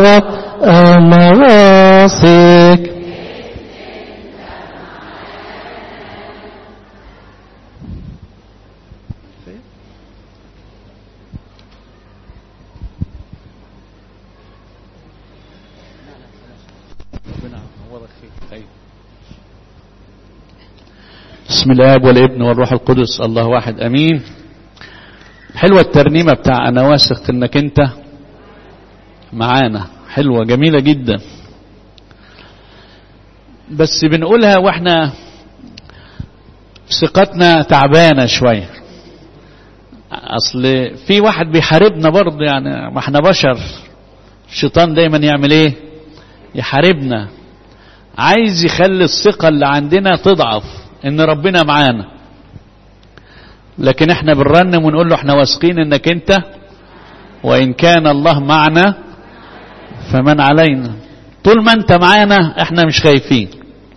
أنا واثق بسم الاب والابن والروح القدس الله واحد امين حلوه الترنيمه بتاع انا واثق انك انت معانا حلوه جميله جدا بس بنقولها واحنا ثقتنا تعبانه شويه اصل في واحد بيحاربنا برضه يعني ما احنا بشر الشيطان دايما يعمل ايه يحاربنا عايز يخلي الثقه اللي عندنا تضعف ان ربنا معانا لكن احنا بنرنم ونقول له احنا واثقين انك انت وان كان الله معنا فمن علينا طول ما انت معانا احنا مش خايفين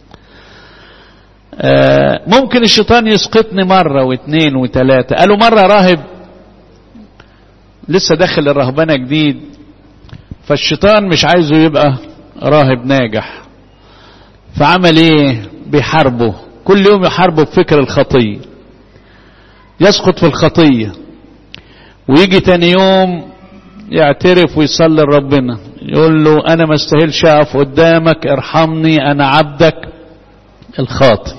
اه ممكن الشيطان يسقطني مرة واثنين وثلاثة قالوا مرة راهب لسه داخل الرهبنة جديد فالشيطان مش عايزه يبقى راهب ناجح فعمل ايه بيحاربه كل يوم يحاربه بفكر الخطية يسقط في الخطية ويجي تاني يوم يعترف ويصلي لربنا يقول له انا ما استاهلش اقف قدامك ارحمني انا عبدك الخاطي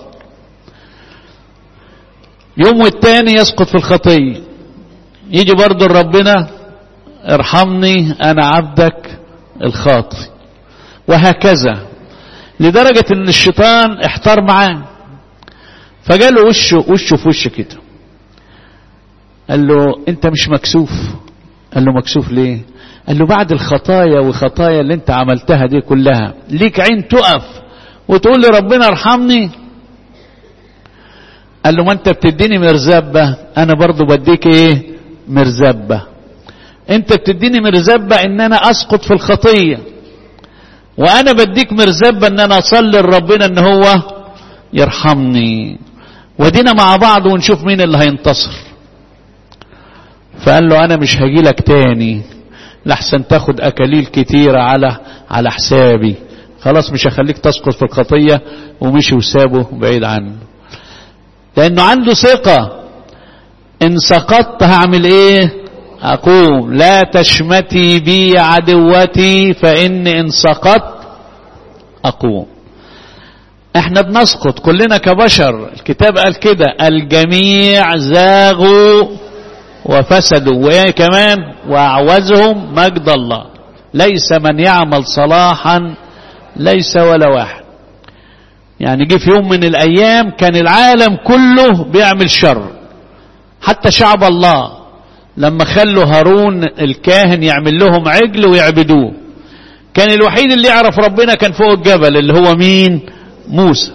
يوم والتاني يسقط في الخطية يجي برضه لربنا ارحمني انا عبدك الخاطي وهكذا لدرجة ان الشيطان احتار معاه فجاله وشه وشه في وشه كده قال له انت مش مكسوف قال له مكسوف ليه قال له بعد الخطايا وخطايا اللي انت عملتها دي كلها ليك عين تقف وتقول لي ربنا ارحمني قال له ما انت بتديني مرزبة انا برضو بديك ايه مرزبة انت بتديني مرزبة ان انا اسقط في الخطية وانا بديك مرزبة ان انا اصلي لربنا ان هو يرحمني ودينا مع بعض ونشوف مين اللي هينتصر فقال له انا مش هجيلك تاني لحسن تاخد اكاليل كتيرة على على حسابي خلاص مش هخليك تسقط في الخطية ومشي وسابه بعيد عنه لانه عنده ثقة ان سقطت هعمل ايه اقوم لا تشمتي بي عدوتي فان ان سقطت اقوم احنا بنسقط كلنا كبشر الكتاب قال كده الجميع زاغوا وفسدوا وايه كمان واعوزهم مجد الله ليس من يعمل صلاحا ليس ولا واحد يعني جه في يوم من الايام كان العالم كله بيعمل شر حتى شعب الله لما خلوا هارون الكاهن يعمل لهم عجل ويعبدوه كان الوحيد اللي يعرف ربنا كان فوق الجبل اللي هو مين موسى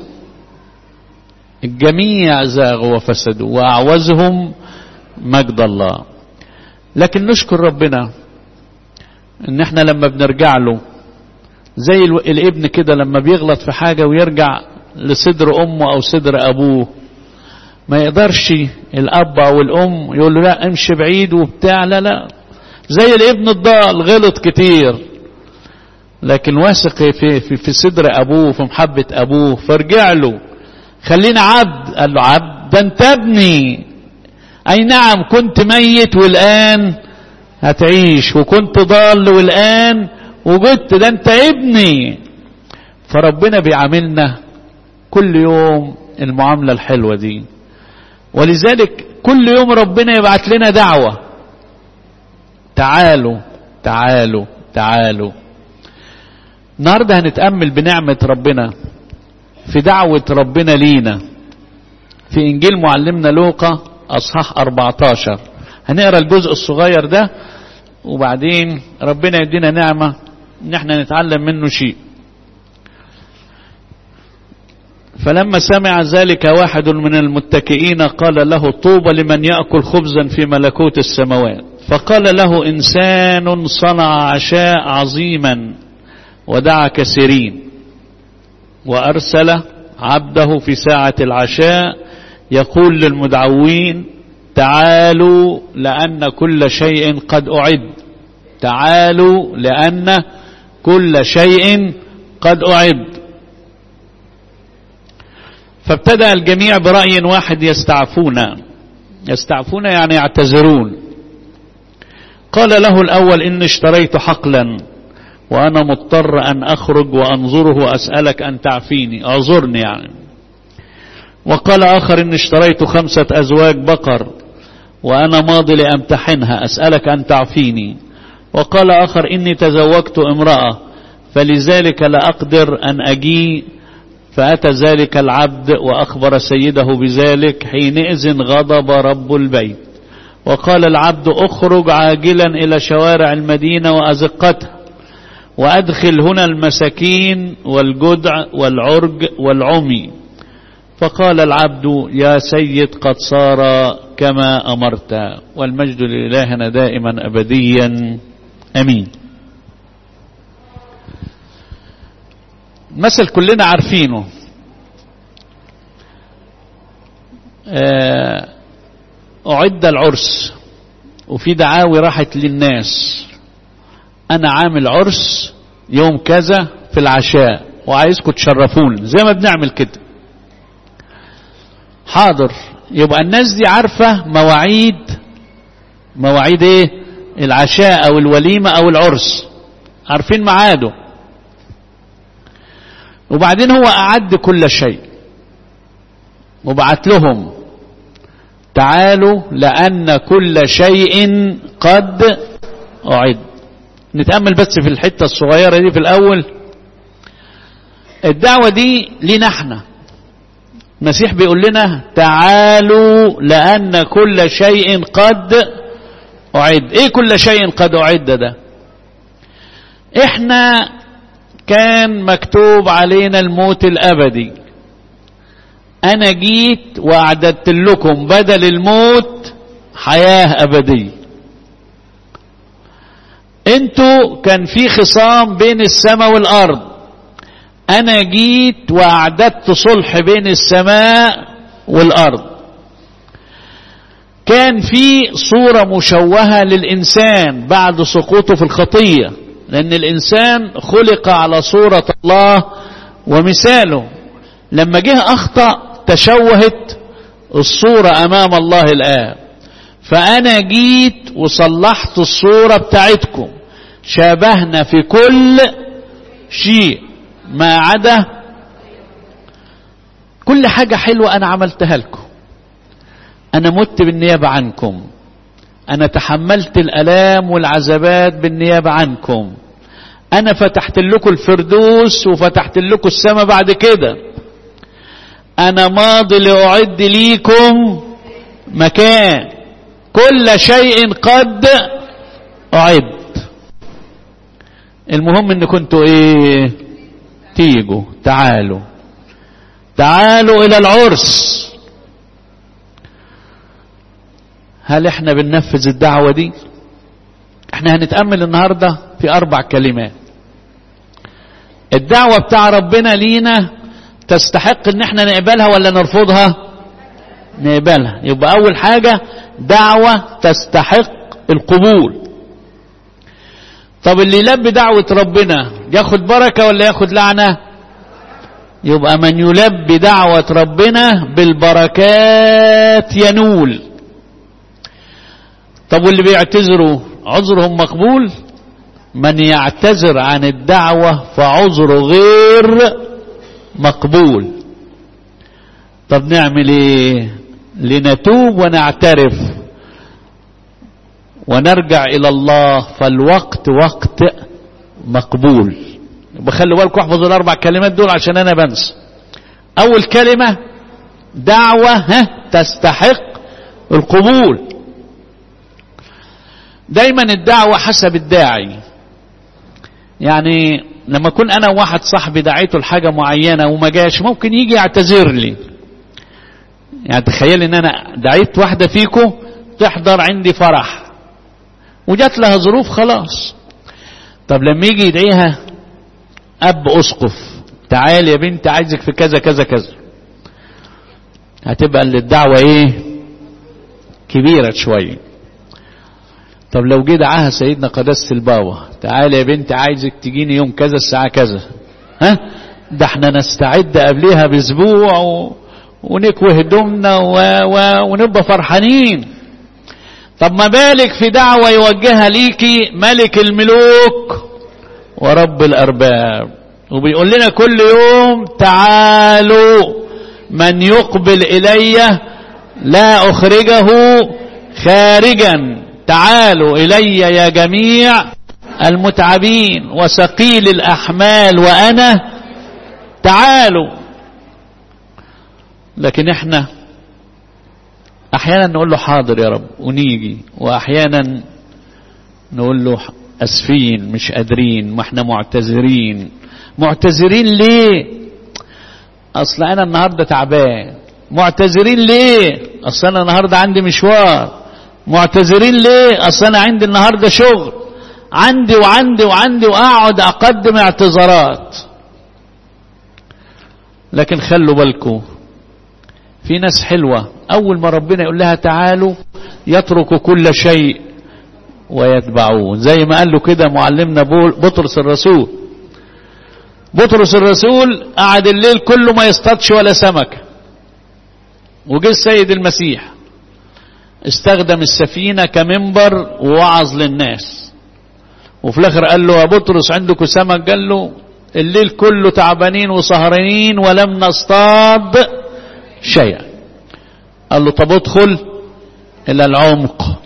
الجميع زاغوا وفسدوا واعوزهم مجد الله لكن نشكر ربنا ان احنا لما بنرجع له زي الابن كده لما بيغلط في حاجة ويرجع لصدر امه او صدر ابوه ما يقدرش الاب او الام يقول له لا امشي بعيد وبتاع لا لا زي الابن الضال غلط كتير لكن واثق في, في, في صدر ابوه في محبة ابوه فرجع له خلينا عبد قال له عبد ده انت ابني اي نعم كنت ميت والان هتعيش وكنت ضال والان وجدت ده انت ابني فربنا بيعاملنا كل يوم المعاملة الحلوة دي ولذلك كل يوم ربنا يبعت لنا دعوة تعالوا تعالوا تعالوا النهاردة هنتأمل بنعمة ربنا في دعوة ربنا لينا في إنجيل معلمنا لوقا أصحاح 14 هنقرأ الجزء الصغير ده وبعدين ربنا يدينا نعمة ان احنا نتعلم منه شيء فلما سمع ذلك واحد من المتكئين قال له طوبى لمن يأكل خبزا في ملكوت السماوات فقال له إنسان صنع عشاء عظيما ودعا كثيرين وأرسل عبده في ساعة العشاء يقول للمدعوين تعالوا لأن كل شيء قد أعد تعالوا لأن كل شيء قد أعد فابتدأ الجميع برأي واحد يستعفون يستعفون يعني يعتذرون قال له الأول إني اشتريت حقلا وأنا مضطر أن أخرج وأنظره وأسألك أن تعفيني أعذرني يعني وقال آخر إني اشتريت خمسة أزواج بقر وأنا ماضي لأمتحنها أسألك أن تعفيني وقال آخر إني تزوجت امرأة فلذلك لا أقدر أن أجي فأتى ذلك العبد وأخبر سيده بذلك حينئذ غضب رب البيت وقال العبد اخرج عاجلا إلى شوارع المدينة وأزقتها وأدخل هنا المساكين والجدع والعرج والعمي فقال العبد يا سيد قد صار كما أمرت والمجد لإلهنا دائما أبديا أمين مثل كلنا عارفينه أعد العرس وفي دعاوي راحت للناس أنا عامل عرس يوم كذا في العشاء وعايزكم تشرفوني زي ما بنعمل كده حاضر يبقى الناس دي عارفة مواعيد مواعيد ايه العشاء او الوليمة او العرس عارفين ميعاده وبعدين هو أعد كل شيء وبعت لهم تعالوا لأن كل شيء قد أعد نتأمل بس في الحتة الصغيرة دي في الأول الدعوة دي لينا احنا المسيح بيقول لنا تعالوا لأن كل شيء قد أعد ايه كل شيء قد أعد ده احنا كان مكتوب علينا الموت الأبدي أنا جيت وأعددت لكم بدل الموت حياة أبدية انتوا كان في خصام بين السماء والأرض أنا جيت وأعددت صلح بين السماء والأرض كان في صورة مشوهة للإنسان بعد سقوطه في الخطية لأن الإنسان خلق على صورة الله ومثاله لما جه أخطأ تشوهت الصورة أمام الله الآب فأنا جيت وصلحت الصورة بتاعتكم شابهنا في كل شيء ما عدا كل حاجة حلوة أنا عملتها لكم أنا مت بالنيابة عنكم أنا تحملت الألام والعذابات بالنيابة عنكم أنا فتحت لكم الفردوس وفتحت لكم السماء بعد كده أنا ماضي لأعد ليكم مكان كل شيء قد أعد المهم ان كنتوا ايه تيجوا تعالوا تعالوا الى العرس هل احنا بننفذ الدعوة دي احنا هنتأمل النهاردة في اربع كلمات الدعوة بتاع ربنا لينا تستحق ان احنا نقبلها ولا نرفضها نقبلها يبقى اول حاجة دعوة تستحق القبول طب اللي يلبي دعوة ربنا ياخد بركة ولا ياخد لعنة يبقى من يلبي دعوة ربنا بالبركات ينول طب واللي بيعتذروا عذرهم مقبول من يعتذر عن الدعوة فعذره غير مقبول طب نعمل ايه لنتوب ونعترف ونرجع الى الله فالوقت وقت مقبول بخلي بالكم احفظوا الاربع كلمات دول عشان انا بنسى اول كلمة دعوة ها تستحق القبول دايما الدعوة حسب الداعي يعني لما اكون انا وواحد صاحبي دعيته لحاجة معينة وما جاش ممكن يجي يعتذر لي يعني تخيل ان انا دعيت واحدة فيكم تحضر عندي فرح وجات لها ظروف خلاص طب لما يجي يدعيها اب اسقف تعال يا بنت عايزك في كذا كذا كذا هتبقى الدعوة ايه كبيرة شوية طب لو جه دعاها سيدنا قداسة البابا تعالى يا بنت عايزك تجيني يوم كذا الساعة كذا ها ده احنا نستعد قبلها باسبوع و... ونكوي هدومنا و... و... ونبقى فرحانين طب ما بالك في دعوة يوجهها ليكي ملك الملوك ورب الأرباب وبيقول لنا كل يوم تعالوا من يقبل إلي لا أخرجه خارجا تعالوا إلي يا جميع المتعبين وثقيل الأحمال وأنا تعالوا لكن احنا احيانا نقول له حاضر يا رب ونيجي واحيانا نقول له اسفين مش قادرين ما احنا معتذرين معتذرين ليه اصل انا النهارده تعبان معتذرين ليه اصل انا النهارده عندي مشوار معتذرين ليه اصل انا عندي النهارده شغل عندي وعندي وعندي واقعد اقدم اعتذارات لكن خلوا بالكم في ناس حلوة أول ما ربنا يقول لها تعالوا يترك كل شيء ويتبعون زي ما قال له كده معلمنا بطرس الرسول بطرس الرسول قعد الليل كله ما يصطادش ولا سمكة وجه السيد المسيح استخدم السفينة كمنبر ووعظ للناس وفي الاخر قال له يا بطرس عندكم سمك قال له الليل كله تعبانين وسهرانين ولم نصطاد شيئا قال له طب ادخل الى العمق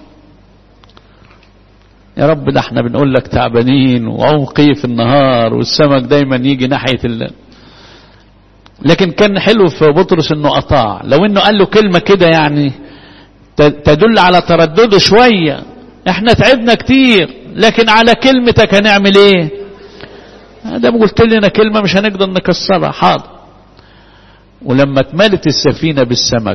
يا رب ده احنا بنقول لك تعبانين وعمقي في النهار والسمك دايما يجي ناحية الليل لكن كان حلو في بطرس انه اطاع لو انه قال له كلمة كده يعني تدل على تردده شوية احنا تعبنا كتير لكن على كلمتك هنعمل ايه ده قلت لنا كلمة مش هنقدر نكسرها حاضر ولما اتملت السفينة بالسمك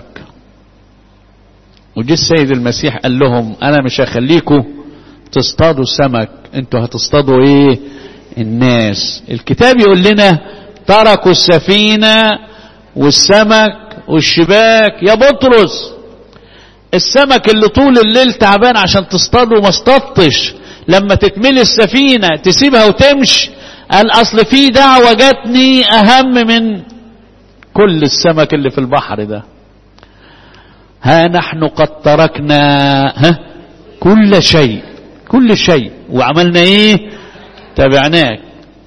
وجه السيد المسيح قال لهم انا مش هخليكم تصطادوا السمك انتوا هتصطادوا ايه الناس الكتاب يقول لنا تركوا السفينة والسمك والشباك يا بطرس السمك اللي طول الليل تعبان عشان تصطاده وما اصطادتش لما تتملي السفينة تسيبها وتمشي قال اصل في دعوة جاتني اهم من كل السمك اللي في البحر ده ها نحن قد تركنا ها كل شيء كل شيء وعملنا ايه تبعناك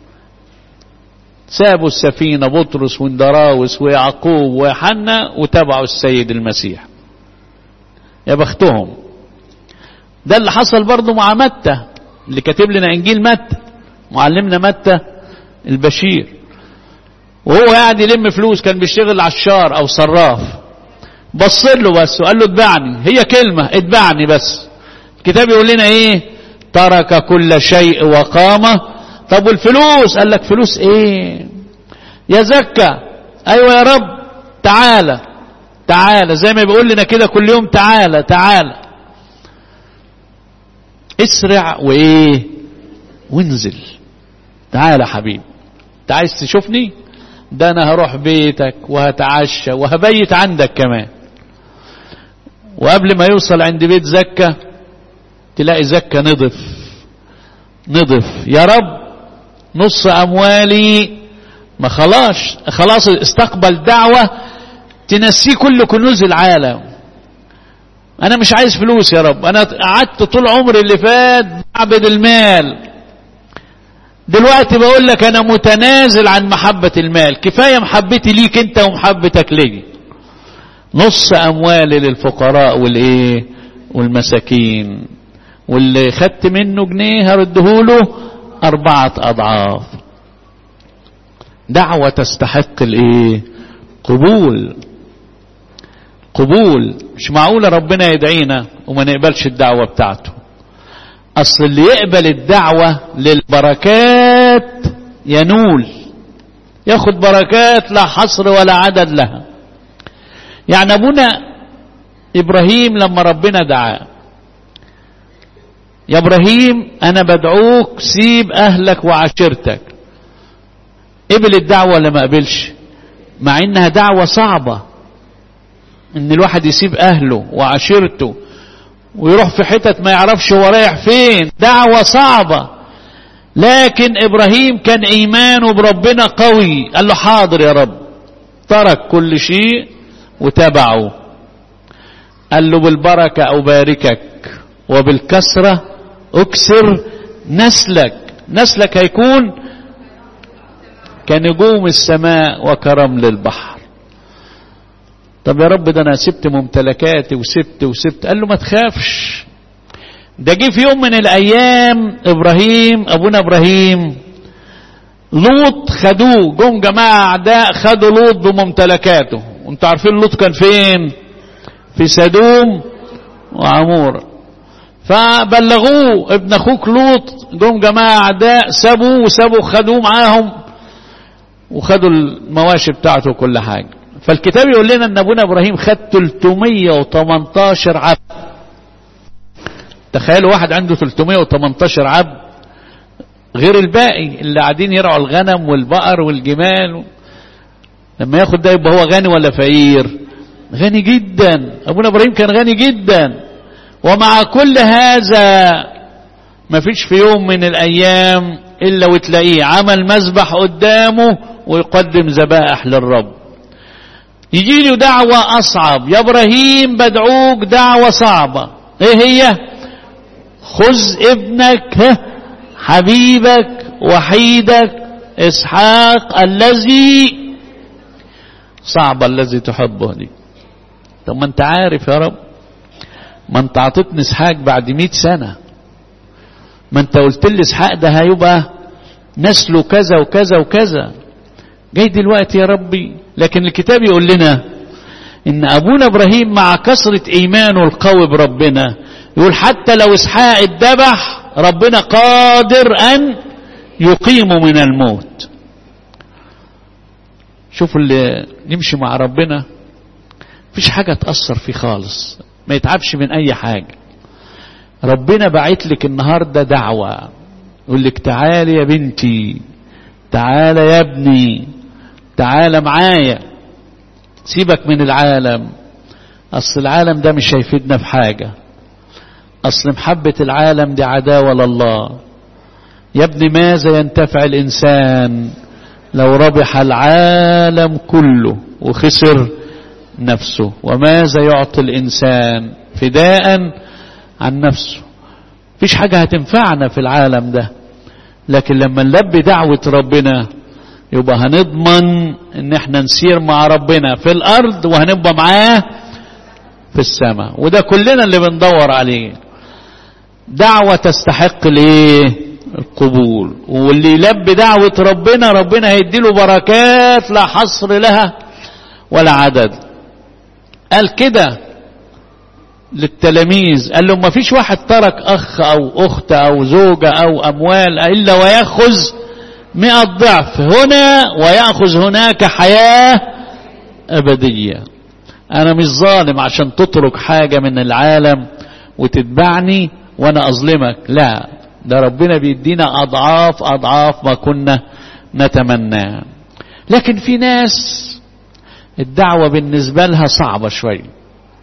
سابوا السفينة بطرس واندراوس ويعقوب ويوحنا وتبعوا السيد المسيح يا بختهم ده اللي حصل برضه مع متى اللي كاتب لنا انجيل متى معلمنا متى البشير وهو قاعد يلم فلوس كان بيشتغل عشار او صراف بص له بس وقال له اتبعني هي كلمة اتبعني بس الكتاب يقول لنا ايه ترك كل شيء وقام طب والفلوس قال لك فلوس ايه يا زكا ايوه يا رب تعالى تعالى زي ما بيقول لنا كده كل يوم تعالى تعالى اسرع وايه وانزل تعالى حبيبي انت عايز تشوفني ده انا هروح بيتك وهتعشى وهبيت عندك كمان وقبل ما يوصل عند بيت زكا تلاقي زكا نضف نضف يا رب نص اموالي ما خلاص خلاص استقبل دعوة تنسيه كل كنوز العالم انا مش عايز فلوس يا رب انا قعدت طول عمري اللي فات بعبد المال دلوقتي بقول لك انا متنازل عن محبة المال كفاية محبتي ليك انت ومحبتك لي نص اموالي للفقراء والايه والمساكين واللي خدت منه جنيه هردهوله اربعة اضعاف دعوة تستحق الايه قبول قبول مش معقولة ربنا يدعينا وما نقبلش الدعوة بتاعته اصل اللي يقبل الدعوة للبركات ينول ياخد بركات لا حصر ولا عدد لها يعني ابونا ابراهيم لما ربنا دعاه يا ابراهيم انا بدعوك سيب اهلك وعشيرتك قبل الدعوة ولا ما قبلش مع انها دعوة صعبة ان الواحد يسيب اهله وعشيرته ويروح في حتت ما يعرفش هو رايح فين دعوة صعبة لكن ابراهيم كان ايمانه بربنا قوي قال له حاضر يا رب ترك كل شيء وتبعه قال له بالبركة أباركك وبالكسرة أكسر نسلك نسلك هيكون كنجوم السماء وكرمل البحر طب يا رب ده أنا سبت ممتلكاتي وسبت وسبت قال له ما تخافش ده جه في يوم من الأيام إبراهيم أبونا إبراهيم لوط خدوه جم جماعة أعداء خدوا لوط بممتلكاته وانتوا عارفين لوط كان فين في سدوم وعمور فبلغوه ابن اخوك لوط جم جماعة اعداء سابوه وسابوا خدوه معاهم وخدوا المواشي بتاعته وكل حاجة فالكتاب يقول لنا ان ابونا ابراهيم خد 318 عبد تخيلوا واحد عنده 318 عبد غير الباقي اللي قاعدين يرعوا الغنم والبقر والجمال لما ياخد ده يبقى هو غني ولا فقير غني جدا ابونا ابراهيم كان غني جدا ومع كل هذا ما فيش في يوم من الايام الا وتلاقيه عمل مذبح قدامه ويقدم ذبائح للرب يجي له دعوة اصعب يا ابراهيم بدعوك دعوة صعبة ايه هي خذ ابنك حبيبك وحيدك اسحاق الذي صعب الذي تحبه دي طب ما انت عارف يا رب ما انت اعطيتني اسحاق بعد مئة سنة ما انت قلت لي اسحاق ده هيبقى نسله كذا وكذا وكذا جاي دلوقتي يا ربي لكن الكتاب يقول لنا ان ابونا ابراهيم مع كثرة ايمانه القوي بربنا يقول حتى لو اسحاق اتذبح ربنا قادر ان يقيمه من الموت شوفوا اللي نمشي مع ربنا مفيش حاجة تأثر فيه خالص ما يتعبش من أي حاجة ربنا بعت لك النهاردة دعوة يقول لك تعالي يا بنتي تعالى يا ابني تعالى معايا سيبك من العالم أصل العالم ده مش هيفيدنا في حاجة أصل محبة العالم دي عداوة لله يا ابني ماذا ينتفع الإنسان لو ربح العالم كله وخسر نفسه وماذا يعطي الإنسان فداء عن نفسه فيش حاجة هتنفعنا في العالم ده لكن لما نلبي دعوة ربنا يبقى هنضمن ان احنا نسير مع ربنا في الارض وهنبقى معاه في السماء وده كلنا اللي بندور عليه دعوة تستحق الايه القبول واللي يلبي دعوة ربنا ربنا هيديله بركات لا حصر لها ولا عدد قال كده للتلاميذ قال لهم ما فيش واحد ترك اخ او اخت او زوجة او اموال الا ويأخذ مئة ضعف هنا ويأخذ هناك حياة ابدية انا مش ظالم عشان تترك حاجة من العالم وتتبعني وانا اظلمك لا ده ربنا بيدينا اضعاف اضعاف ما كنا نتمناه لكن في ناس الدعوة بالنسبة لها صعبة شوية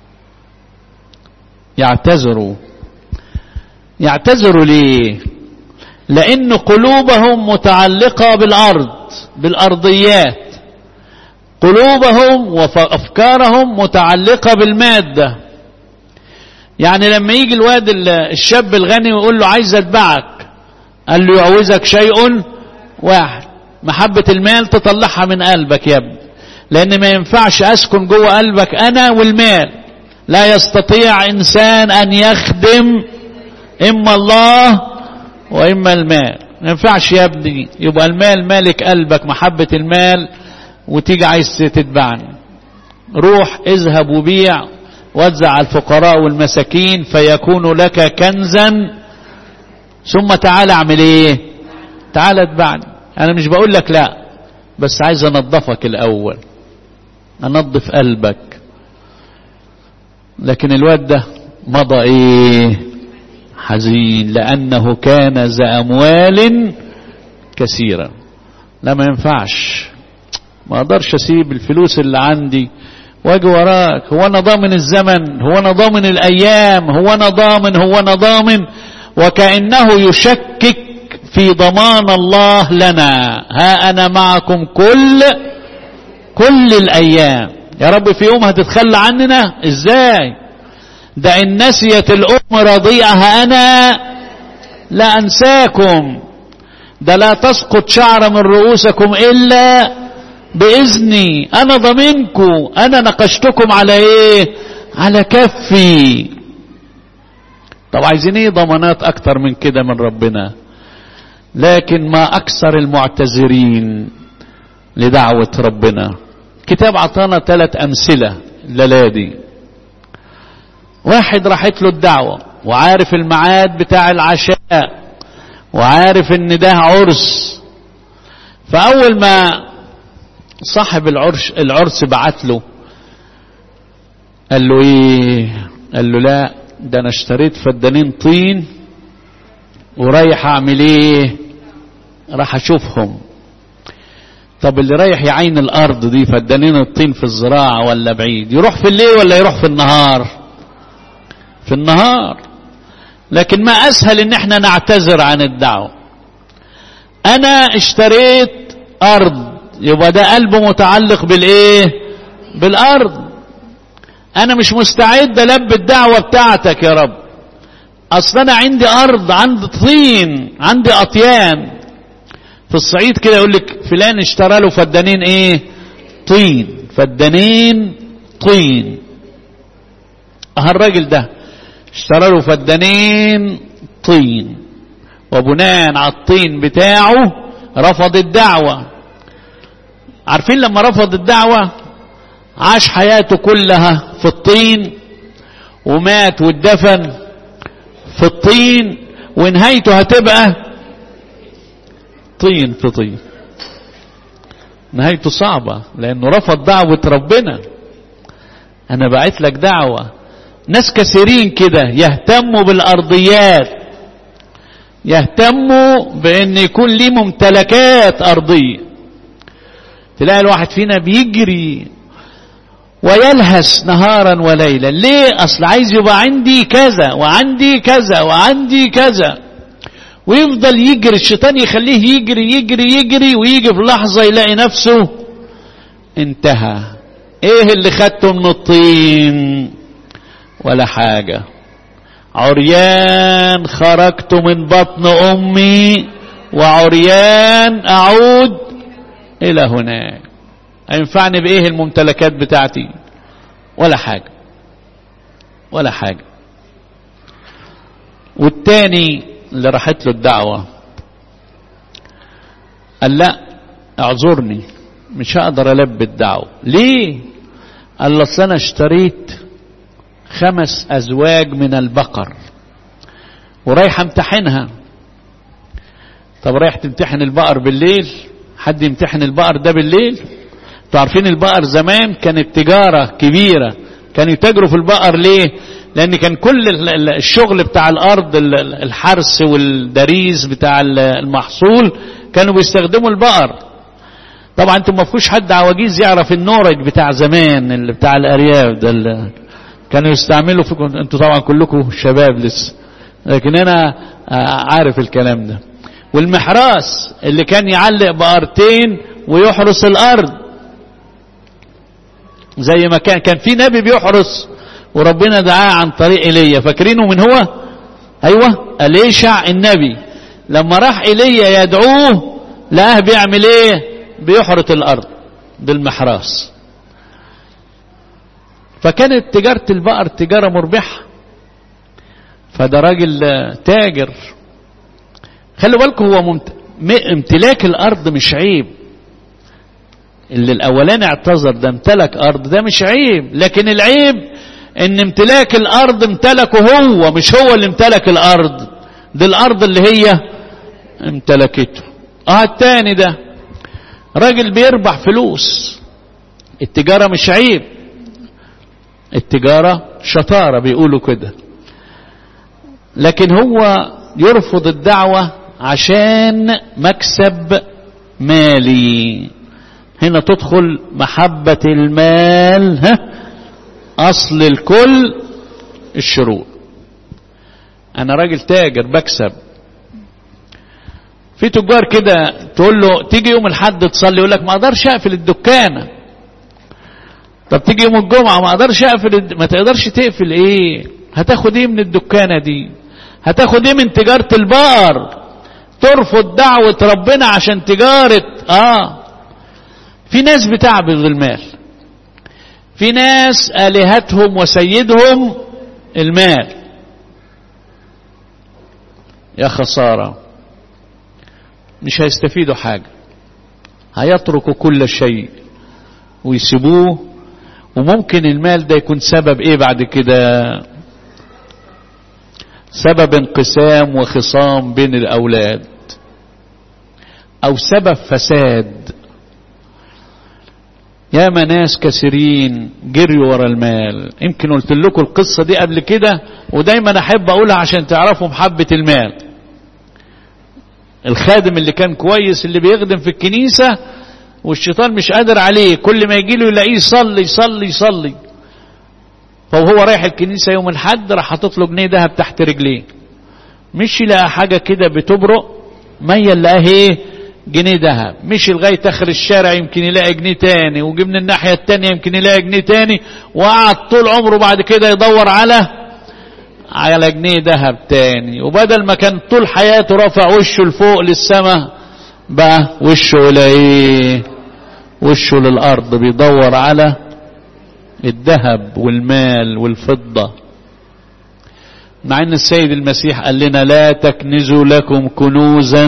يعتذروا يعتذروا ليه لان قلوبهم متعلقة بالارض بالارضيات قلوبهم وافكارهم متعلقة بالمادة يعني لما يجي الواد الشاب الغني ويقول له عايز اتبعك قال له يعوزك شيء واحد محبة المال تطلعها من قلبك يا ابني لان ما ينفعش اسكن جوه قلبك انا والمال لا يستطيع انسان ان يخدم اما الله واما المال ما ينفعش يا ابني يبقى المال مالك قلبك محبة المال وتيجي عايز تتبعني روح اذهب وبيع وزع على الفقراء والمساكين فيكون لك كنزا ثم تعال اعمل ايه تعال اتبعني انا مش بقول لك لا بس عايز انظفك الاول انظف قلبك لكن الواد ده مضى ايه حزين لانه كان ذا اموال كثيرة لا ما ينفعش ما اقدرش اسيب الفلوس اللي عندي واجي وراك هو انا ضامن الزمن هو انا ضامن الايام هو انا ضامن هو انا ضامن وكانه يشكك في ضمان الله لنا ها انا معكم كل كل الايام يا رب في يوم هتتخلى عننا ازاي ده ان نسيت الام رضيعها انا لا انساكم ده لا تسقط شعر من رؤوسكم الا باذني انا ضمنكم انا نقشتكم على ايه على كفي طب عايزين ايه ضمانات اكتر من كده من ربنا لكن ما اكثر المعتذرين لدعوة ربنا كتاب عطانا ثلاث امثلة للادي واحد راحت له الدعوة وعارف الميعاد بتاع العشاء وعارف ان ده عرس فاول ما صاحب العرس العرس بعت له قال له ايه قال له لا ده انا اشتريت فدانين طين ورايح اعمل ايه راح اشوفهم طب اللي رايح يعين الارض دي فدانين الطين في الزراعة ولا بعيد يروح في الليل ولا يروح في النهار في النهار لكن ما اسهل ان احنا نعتذر عن الدعوة انا اشتريت ارض يبقى ده قلبه متعلق بالايه بالارض انا مش مستعد الب الدعوة بتاعتك يا رب اصل انا عندي ارض عندي طين عندي اطيان في الصعيد كده يقول لك فلان اشترى له فدانين ايه طين فدانين طين اه الراجل ده اشترى له فدانين طين وبناء على الطين بتاعه رفض الدعوة عارفين لما رفض الدعوة عاش حياته كلها في الطين ومات واتدفن في الطين ونهايته هتبقى طين في طين نهايته صعبة لأنه رفض دعوة ربنا أنا بعت لك دعوة ناس كثيرين كده يهتموا بالأرضيات يهتموا بأن يكون ليه ممتلكات أرضية تلاقي الواحد فينا بيجري ويلهس نهارا وليلا ليه أصل عايز يبقى عندي كذا وعندي كذا وعندي كذا ويفضل يجري الشيطان يخليه يجري يجري يجري ويجي في لحظة يلاقي نفسه انتهى ايه اللي خدته من الطين ولا حاجة عريان خرجت من بطن امي وعريان اعود الى هناك هينفعني بايه الممتلكات بتاعتي ولا حاجة ولا حاجة والتاني اللي راحت له الدعوة قال لا اعذرني مش هقدر البي الدعوة ليه قال له انا اشتريت خمس ازواج من البقر ورايح امتحنها طب رايح تمتحن البقر بالليل حد يمتحن البقر ده بالليل انتوا عارفين البقر زمان كانت تجارة كبيرة كانوا يتاجروا في البقر ليه لان كان كل الشغل بتاع الارض الحرس والدريس بتاع المحصول كانوا بيستخدموا البقر طبعا انتم ما فيكوش حد عواجيز يعرف النورج بتاع زمان اللي بتاع الارياف ده اللي كانوا يستعملوا في انتوا طبعا كلكم شباب لسه لكن انا عارف الكلام ده والمحراس اللي كان يعلق بقرتين ويحرس الارض زي ما كان كان في نبي بيحرس وربنا دعاه عن طريق ايليا فاكرينه من هو ايوه اليشع النبي لما راح ايليا يدعوه لقاه بيعمل ايه بيحرط الارض بالمحراس فكانت تجارة البقر تجارة مربحة فده راجل تاجر خلوا بالكم هو ممت... امتلاك الارض مش عيب اللي الاولاني اعتذر ده امتلك ارض ده مش عيب لكن العيب ان امتلاك الارض امتلكه هو مش هو اللي امتلك الارض دي الارض اللي هي امتلكته اه التاني ده راجل بيربح فلوس التجارة مش عيب التجارة شطارة بيقولوا كده لكن هو يرفض الدعوة عشان مكسب مالي هنا تدخل محبة المال ها اصل الكل الشرور انا راجل تاجر بكسب في تجار كده تقول له تيجي يوم الحد تصلي يقول لك ما اقدرش اقفل الدكانه طب تيجي يوم الجمعه ما اقدرش اقفل الد... ما تقدرش تقفل ايه هتاخد ايه من الدكانه دي هتاخد ايه من تجاره البقر ترفض دعوه ربنا عشان تجاره اه في ناس بتعبد المال في ناس الهتهم وسيدهم المال يا خساره مش هيستفيدوا حاجة هيتركوا كل شيء ويسيبوه وممكن المال ده يكون سبب ايه بعد كده سبب انقسام وخصام بين الاولاد او سبب فساد ياما ناس كثيرين جريوا ورا المال يمكن قلت لكم القصة دي قبل كده ودايما احب اقولها عشان تعرفوا محبة المال الخادم اللي كان كويس اللي بيخدم في الكنيسة والشيطان مش قادر عليه كل ما يجي له يلاقيه يصلي يصلي يصلي فهو رايح الكنيسة يوم الحد راح حاطط له جنيه دهب تحت رجليه مش يلاقى حاجة كده بتبرق ميل لقاه ايه جنيه دهب مشي لغاية اخر الشارع يمكن يلاقي جنيه تاني وجي من الناحية التانية يمكن يلاقي جنيه تاني وقعد طول عمره بعد كده يدور على على جنيه ذهب تاني وبدل ما كان طول حياته رافع وشه لفوق للسماء بقى وشه لايه وشه للارض بيدور على الذهب والمال والفضة مع ان السيد المسيح قال لنا لا تكنزوا لكم كنوزا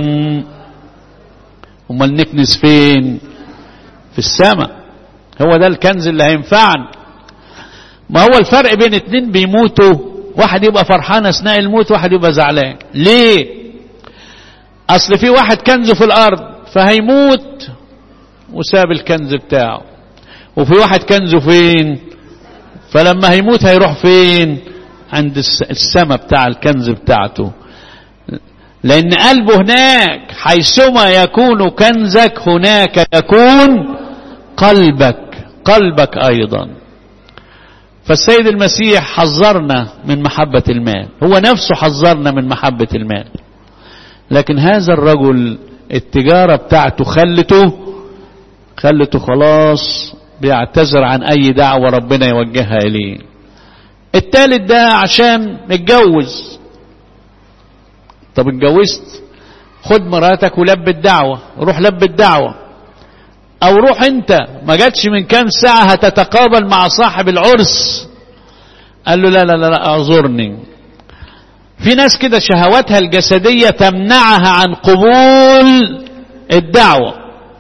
امال نكنز فين في السماء هو ده الكنز اللي هينفعنا ما هو الفرق بين اتنين بيموتوا واحد يبقى فرحان اثناء الموت واحد يبقى زعلان ليه اصل في واحد كنزه في الارض فهيموت وساب الكنز بتاعه وفي واحد كنزه فين فلما هيموت هيروح فين عند السماء بتاع الكنز بتاعته لان قلبه هناك حيثما يكون كنزك هناك يكون قلبك قلبك ايضا فالسيد المسيح حذرنا من محبة المال هو نفسه حذرنا من محبة المال لكن هذا الرجل التجارة بتاعته خلته خلته خلاص بيعتذر عن اي دعوة ربنا يوجهها اليه التالت ده عشان متجوز طب اتجوزت خد مراتك ولب الدعوة روح لب الدعوة او روح انت ما جاتش من كام ساعة هتتقابل مع صاحب العرس قال له لا لا لا, لا اعذرني في ناس كده شهواتها الجسدية تمنعها عن قبول الدعوة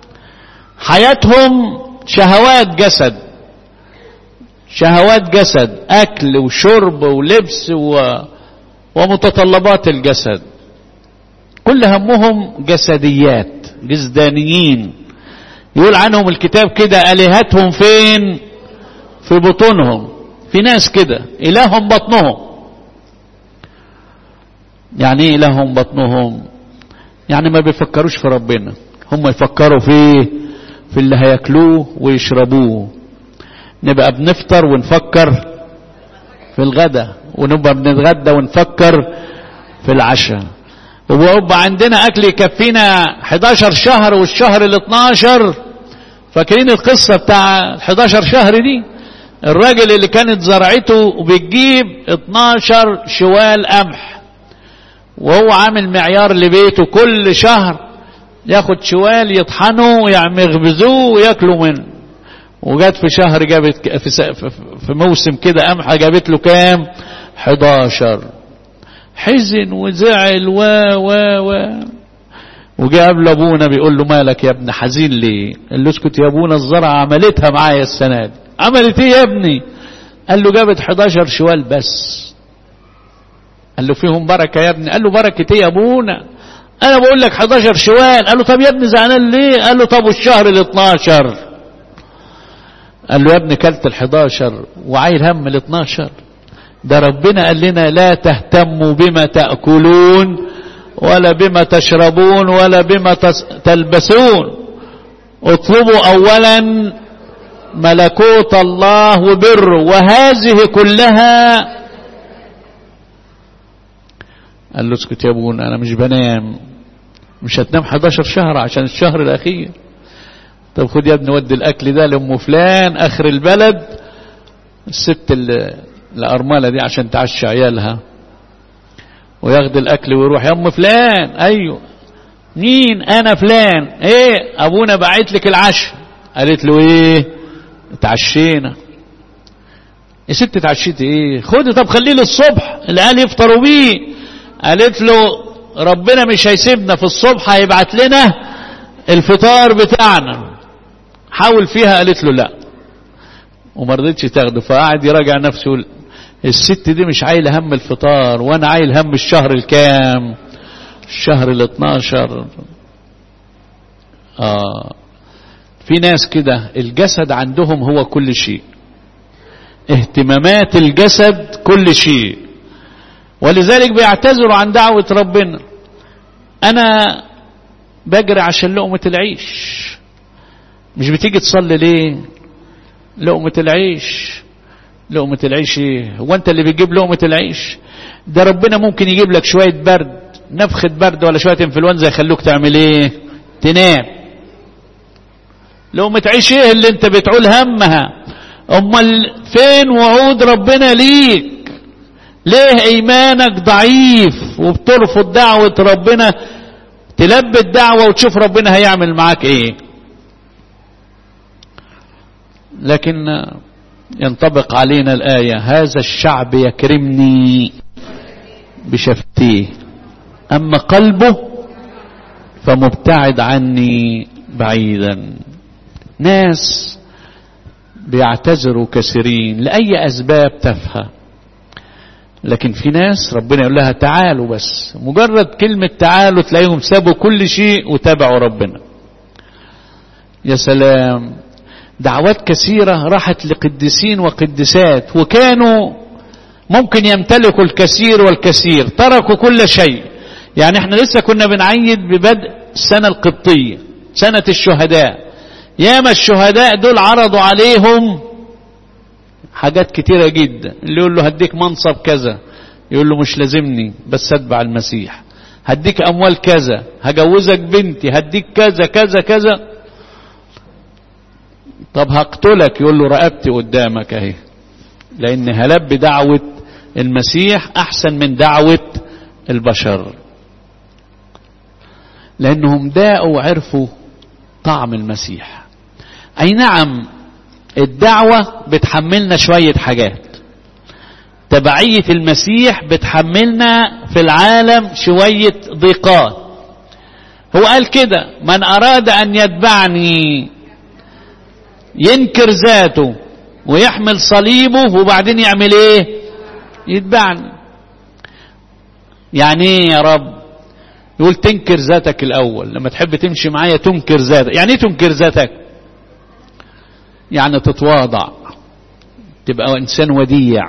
حياتهم شهوات جسد شهوات جسد اكل وشرب ولبس و... ومتطلبات الجسد كل همهم جسديات جسدانيين يقول عنهم الكتاب كده الهتهم فين في بطونهم في ناس كده الههم بطنهم يعني ايه الههم بطنهم يعني ما بيفكروش في ربنا هم يفكروا في في اللي هياكلوه ويشربوه نبقى بنفطر ونفكر في الغدا ونبقى بنتغدى ونفكر في العشاء وبيبقى عندنا اكل يكفينا 11 شهر والشهر ال 12 فاكرين القصه بتاع ال 11 شهر دي الراجل اللي كانت زرعته بتجيب 12 شوال قمح وهو عامل معيار لبيته كل شهر ياخد شوال يطحنه ويخبزوه وياكلوا منه وجات في شهر جابت في, في موسم كده قمحه جابت له كام 11 حزن وزعل و و و وجاء قبل ابونا بيقول له مالك يا ابني حزين ليه قال له اسكت يا ابونا الزرعه عملتها معايا السنه دي عملت ايه يا ابني قال له جابت 11 شوال بس قال له فيهم بركه يا ابني قال له بركه ايه يا ابونا انا بقول لك 11 شوال قال له طب يا ابني زعلان ليه قال له طب والشهر ال 12 قال له يا ابني كلت ال 11 وعايل هم ال 12 ده ربنا قال لنا لا تهتموا بما تأكلون ولا بما تشربون ولا بما تلبسون اطلبوا اولا ملكوت الله وبره وهذه كلها قال له اسكت يا ابونا انا مش بنام مش هتنام 11 شهر عشان الشهر الاخير طب خد يا ابني ودي الاكل ده لام فلان اخر البلد الست الارمله دي عشان تعشي عيالها وياخد الاكل ويروح يا ام فلان ايوه مين انا فلان ايه ابونا بعت لك العشاء قالت له ايه اتعشينا يا ست اتعشيت ايه خدي طب خليه للصبح العيال يفطروا بيه قالت له ربنا مش هيسيبنا في الصبح هيبعت لنا الفطار بتاعنا حاول فيها قالت له لا وما رضيتش تاخده فقعد يراجع نفسه يقول الست دي مش عايله هم الفطار وانا عايل هم الشهر الكام الشهر ال 12 آه في ناس كده الجسد عندهم هو كل شيء اهتمامات الجسد كل شيء ولذلك بيعتذروا عن دعوة ربنا أنا بجري عشان لقمة العيش مش بتيجي تصلي ليه لقمة العيش لقمة العيش ايه هو انت اللي بتجيب لقمة العيش ده ربنا ممكن يجيب لك شوية برد نفخة برد ولا شوية انفلونزا يخلوك تعمل ايه تنام لقمة عيش ايه اللي انت بتعول همها امال فين وعود ربنا ليك ليه ايمانك ضعيف وبترفض دعوة ربنا تلبي الدعوة وتشوف ربنا هيعمل معاك ايه لكن ينطبق علينا الآية هذا الشعب يكرمني بشفتيه أما قلبه فمبتعد عني بعيدا ناس بيعتذروا كثيرين لأي أسباب تافهة لكن في ناس ربنا يقول لها تعالوا بس مجرد كلمة تعالوا تلاقيهم سابوا كل شيء وتابعوا ربنا يا سلام دعوات كثيرة راحت لقديسين وقدسات وكانوا ممكن يمتلكوا الكثير والكثير تركوا كل شيء يعني احنا لسه كنا بنعيد ببدء السنة القبطية سنة الشهداء ياما الشهداء دول عرضوا عليهم حاجات كتيرة جدا اللي يقول له هديك منصب كذا يقول له مش لازمني بس اتبع المسيح هديك اموال كذا هجوزك بنتي هديك كذا كذا كذا طب هقتلك يقول له رقبتي قدامك اهي لان هلب دعوة المسيح احسن من دعوة البشر لانهم داقوا وعرفوا طعم المسيح اي نعم الدعوة بتحملنا شوية حاجات تبعية المسيح بتحملنا في العالم شوية ضيقات هو قال كده من أراد أن يتبعني ينكر ذاته ويحمل صليبه وبعدين يعمل ايه يتبعني يعني ايه يا رب يقول تنكر ذاتك الاول لما تحب تمشي معايا تنكر ذاتك يعني ايه تنكر ذاتك يعني تتواضع تبقى انسان وديع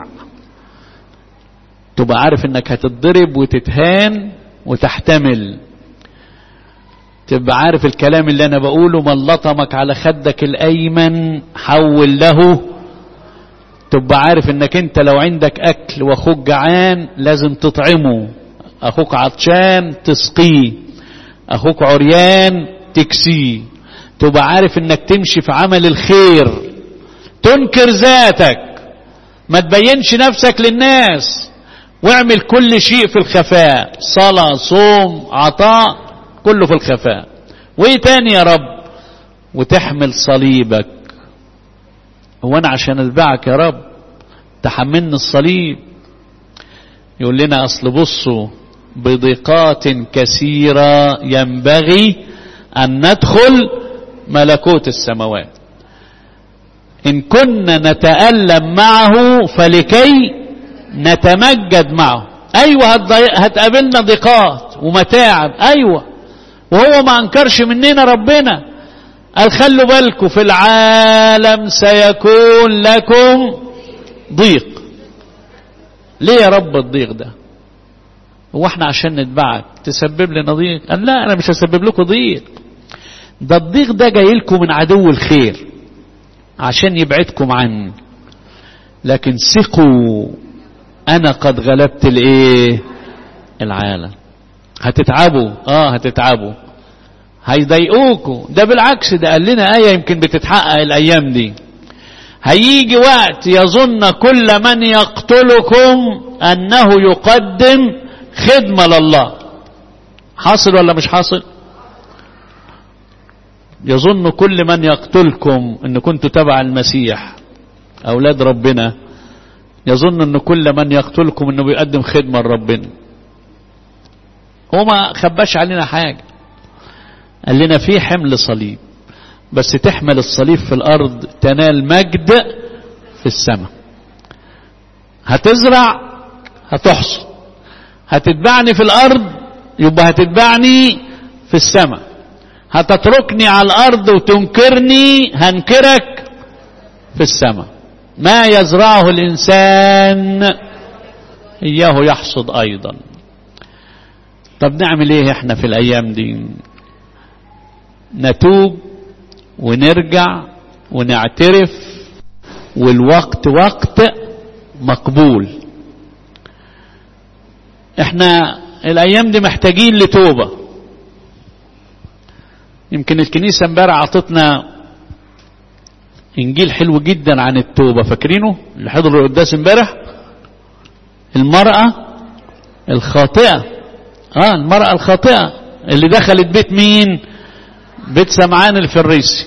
تبقى عارف انك هتتضرب وتتهان وتحتمل تبقى عارف الكلام اللي انا بقوله من لطمك على خدك الايمن حول له تبقى عارف انك انت لو عندك اكل واخوك جعان لازم تطعمه اخوك عطشان تسقيه اخوك عريان تكسيه تبقى عارف انك تمشي في عمل الخير تنكر ذاتك ما تبينش نفسك للناس واعمل كل شيء في الخفاء صلاة صوم عطاء كله في الخفاء وايه تاني يا رب وتحمل صليبك هو انا عشان اتبعك يا رب تحملني الصليب يقول لنا اصل بصوا بضيقات كثيرة ينبغي ان ندخل ملكوت السماوات ان كنا نتألم معه فلكي نتمجد معه ايوه هتقابلنا ضيقات ومتاعب ايوه وهو ما انكرش مننا ربنا قال خلوا بالكم في العالم سيكون لكم ضيق ليه يا رب الضيق ده هو احنا عشان نتبعك تسبب لنا ضيق قال لا انا مش هسبب لكم ضيق ده الضيق ده جاي لكم من عدو الخير عشان يبعدكم عني لكن ثقوا انا قد غلبت الايه العالم هتتعبوا اه هتتعبوا هيضايقوكوا ده بالعكس ده قال لنا آية يمكن بتتحقق الأيام دي هيجي وقت يظن كل من يقتلكم أنه يقدم خدمة لله حاصل ولا مش حاصل يظن كل من يقتلكم ان كنتوا تبع المسيح اولاد ربنا يظن ان كل من يقتلكم انه بيقدم خدمة لربنا هو ما خباش علينا حاجة قال لنا في حمل صليب بس تحمل الصليب في الارض تنال مجد في السماء هتزرع هتحصد هتتبعني في الارض يبقى هتتبعني في السماء هتتركني على الارض وتنكرني هنكرك في السماء ما يزرعه الانسان اياه يحصد ايضا طب نعمل ايه احنا في الايام دي نتوب ونرجع ونعترف والوقت وقت مقبول احنا الايام دي محتاجين لتوبه يمكن الكنيسه امبارح عطتنا انجيل حلو جدا عن التوبه فاكرينه اللي حضروا القداس امبارح المراه الخاطئه اه المراه الخاطئه اللي دخلت بيت مين بيت سمعان الفريسي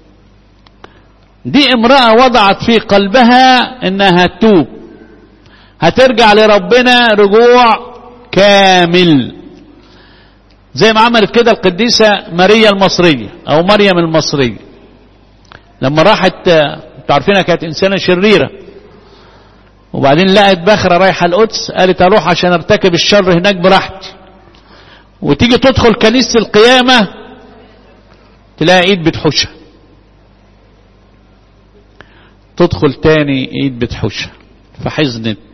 دي امرأة وضعت في قلبها انها تتوب هترجع لربنا رجوع كامل زي ما عملت كده القديسة ماريا المصرية او مريم المصرية لما راحت تعرفينها كانت انسانة شريرة وبعدين لقت بخرة رايحة القدس قالت اروح عشان ارتكب الشر هناك براحتي وتيجي تدخل كنيسة القيامة تلاقي ايد بتحوشها تدخل تاني ايد بتحوشها فحزنت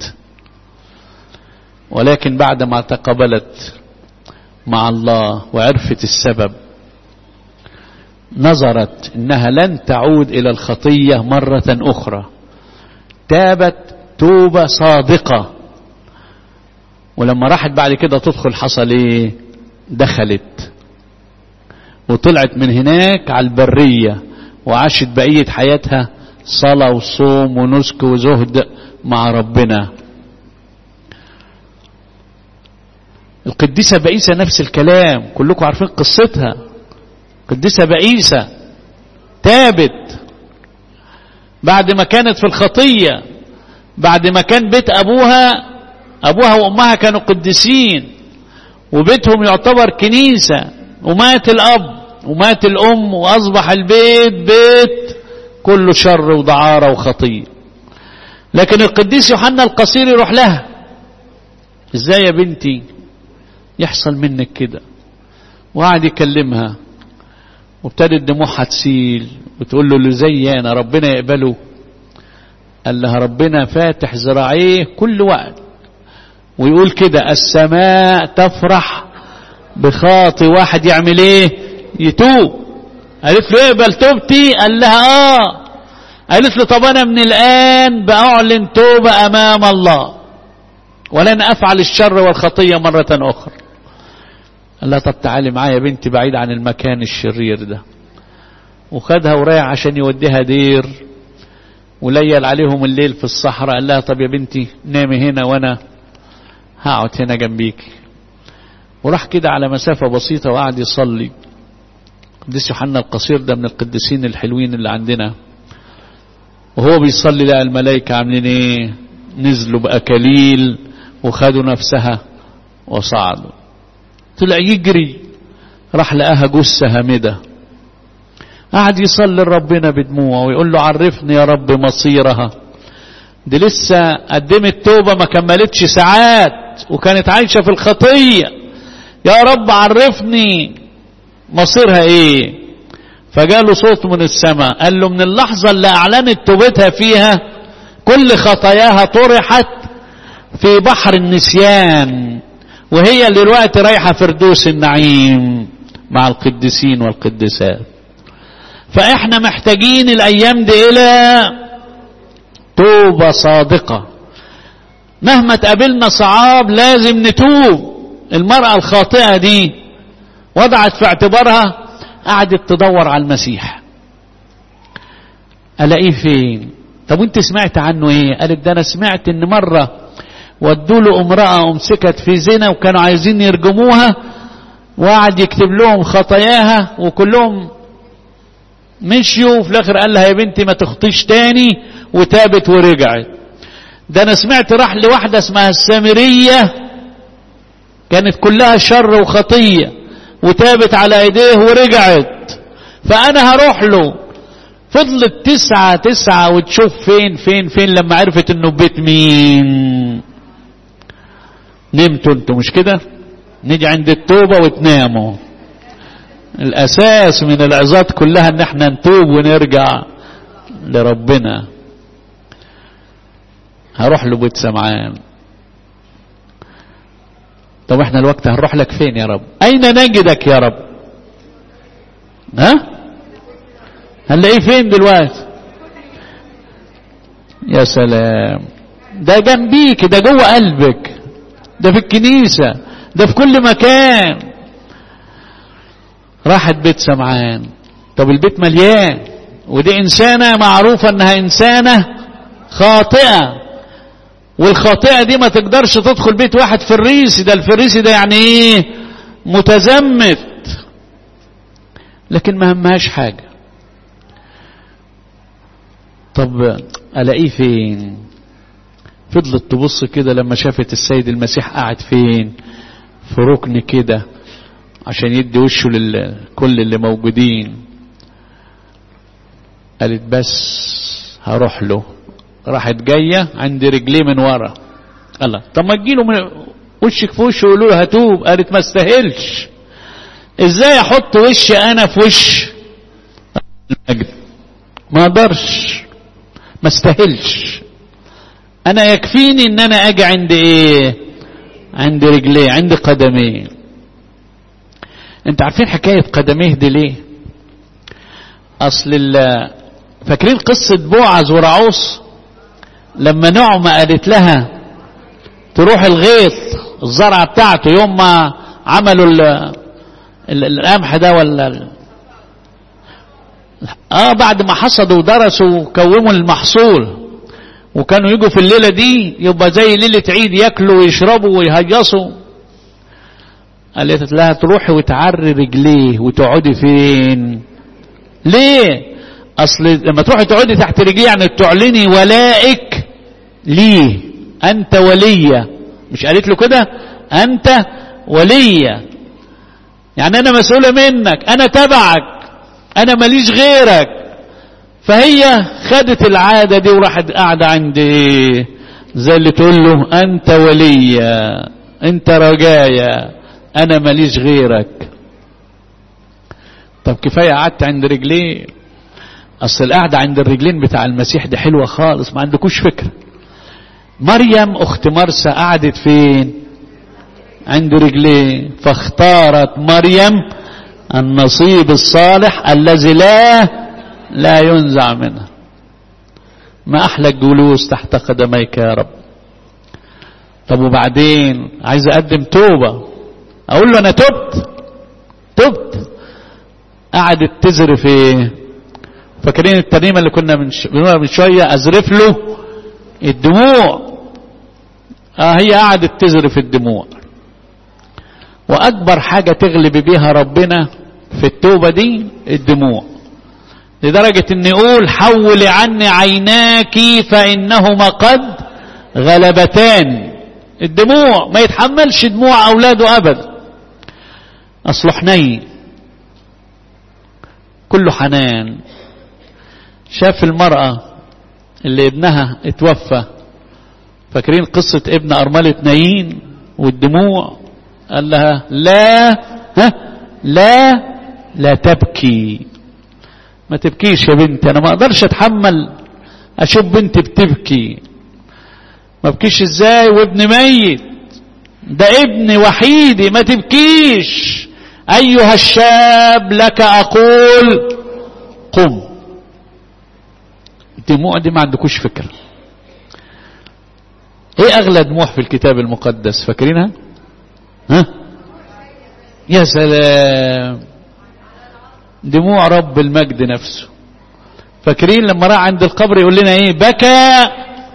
ولكن بعد ما تقابلت مع الله وعرفت السبب نظرت انها لن تعود الى الخطيه مره اخرى تابت توبه صادقه ولما راحت بعد كده تدخل حصل ايه دخلت وطلعت من هناك على البريه وعاشت بقيه حياتها صلاه وصوم ونسك وزهد مع ربنا القديسة بئيسة نفس الكلام كلكم عارفين قصتها القديسة بئيسة تابت بعد ما كانت في الخطية بعد ما كان بيت أبوها أبوها وأمها كانوا قديسين وبيتهم يعتبر كنيسة ومات الأب ومات الأم وأصبح البيت بيت كله شر ودعارة وخطية لكن القديس يوحنا القصير يروح لها ازاي يا بنتي يحصل منك كده وقعد يكلمها وابتدت دموعها تسيل وتقول له اللي زي انا ربنا يقبله قال لها ربنا فاتح ذراعيه كل وقت ويقول كده السماء تفرح بخاطي واحد يعمل ايه يتوب قالت له اقبل توبتي قال لها اه قالت له طب انا من الان باعلن توبه امام الله ولن افعل الشر والخطيه مره اخرى قال لها طب تعالي معايا يا بنتي بعيد عن المكان الشرير ده وخدها ورايح عشان يوديها دير وليل عليهم الليل في الصحراء قال لها طب يا بنتي نامي هنا وانا هقعد هنا جنبيك وراح كده على مسافة بسيطة وقعد يصلي قديس يوحنا القصير ده من القديسين الحلوين اللي عندنا وهو بيصلي لقى الملائكة عاملين ايه نزلوا بأكاليل وخدوا نفسها وصعدوا طلع يجري راح لقاها جثة هامدة قعد يصلي لربنا بدموع ويقول له عرفني يا رب مصيرها دي لسه قدمت توبة ما كملتش ساعات وكانت عايشة في الخطية يا رب عرفني مصيرها ايه فجاله صوت من السماء قال له من اللحظة اللي اعلنت توبتها فيها كل خطاياها طرحت في بحر النسيان وهي اللي دلوقتي رايحة فردوس النعيم مع القديسين والقديسات فاحنا محتاجين الايام دي الى توبة صادقة مهما تقابلنا صعاب لازم نتوب المرأة الخاطئة دي وضعت في اعتبارها قعدت تدور على المسيح الاقيه فين طب وانت سمعت عنه ايه قالت ده انا سمعت ان مرة ودوا له امرأة امسكت في زنا وكانوا عايزين يرجموها وقعد يكتب لهم خطاياها وكلهم مشيوا وفي الاخر قال لها يا بنتي ما تخطيش تاني وتابت ورجعت ده انا سمعت راح لواحدة اسمها السامرية كانت كلها شر وخطية وتابت على ايديه ورجعت فانا هروح له فضلت تسعة تسعة وتشوف فين فين فين لما عرفت انه بيت مين نمتوا انتوا مش كده نيجي عند التوبة وتناموا الاساس من العظات كلها ان احنا نتوب ونرجع لربنا هروح له بيت سمعان طب احنا الوقت هنروح لك فين يا رب اين نجدك يا رب ها هنلاقيه فين دلوقتي يا سلام ده جنبيك ده جوه قلبك ده في الكنيسة ده في كل مكان راحت بيت سمعان طب البيت مليان ودي انسانة معروفة انها انسانة خاطئة والخاطئة دي ما تقدرش تدخل بيت واحد فريسي ده الفريسي ده يعني ايه متزمت لكن ما همهاش حاجة طب الاقيه فين فضلت تبص كده لما شافت السيد المسيح قاعد فين في ركن كده عشان يدي وشه لكل اللي موجودين قالت بس هروح له راحت جاية عند رجليه من ورا الله طب ما تجيله من وشك في وشه ويقولوا له هتوب قالت ما استاهلش ازاي احط وشي انا في وش المجد ما اقدرش ما استاهلش انا يكفيني ان انا اجي عند ايه عند رجليه عند قدميه انت عارفين حكاية قدميه دي ليه اصل فاكرين قصة بوعز ورعوس لما نعمة قالت لها تروح الغيط الزرعة بتاعته يوم ما عملوا ال ال القمح ده ولا اه بعد ما حصدوا ودرسوا وكوموا المحصول وكانوا يجوا في الليلة دي يبقى زي ليلة عيد ياكلوا ويشربوا ويهيصوا قالت لها تروحي وتعري رجليه وتقعدي فين ليه اصل لما تروحي تقعدي تحت رجليه يعني تعلني ولائك ليه انت ولية مش قالت له كده انت ولية يعني انا مسؤولة منك انا تبعك انا ماليش غيرك فهي خدت العادة دي وراحت قاعدة عند ايه زي اللي تقول له انت ولية انت رجايا انا ماليش غيرك طب كفاية قعدت عند رجليه اصل القعدة عند الرجلين بتاع المسيح دي حلوة خالص ما عندكوش فكرة مريم اخت مرسى قعدت فين عند رجليه فاختارت مريم النصيب الصالح الذي لا لا ينزع منه ما احلى الجلوس تحت قدميك يا رب طب وبعدين عايز اقدم توبة اقول له انا تبت تبت قعدت تزرف ايه فاكرين الترنيمه اللي كنا من بنقولها من شويه ازرف له الدموع اه هي قعدت تزرف الدموع واكبر حاجه تغلب بيها ربنا في التوبه دي الدموع لدرجه ان يقول حول عني عيناك فانهما قد غلبتان الدموع ما يتحملش دموع اولاده ابدا اصله حنين كله حنان شاف المرأة اللي ابنها اتوفى فاكرين قصة ابن أرملة نايين والدموع قال لها لا ها لا لا تبكي ما تبكيش يا بنتي انا ما اقدرش اتحمل اشوف بنتي بتبكي ما بكيش ازاي وابن ميت ده ابن وحيدي ما تبكيش ايها الشاب لك اقول قم الدموع دي ما عندكوش فكرة ايه اغلى دموع في الكتاب المقدس فاكرينها ها يا سلام دموع رب المجد نفسه فاكرين لما راح عند القبر يقول لنا ايه بكى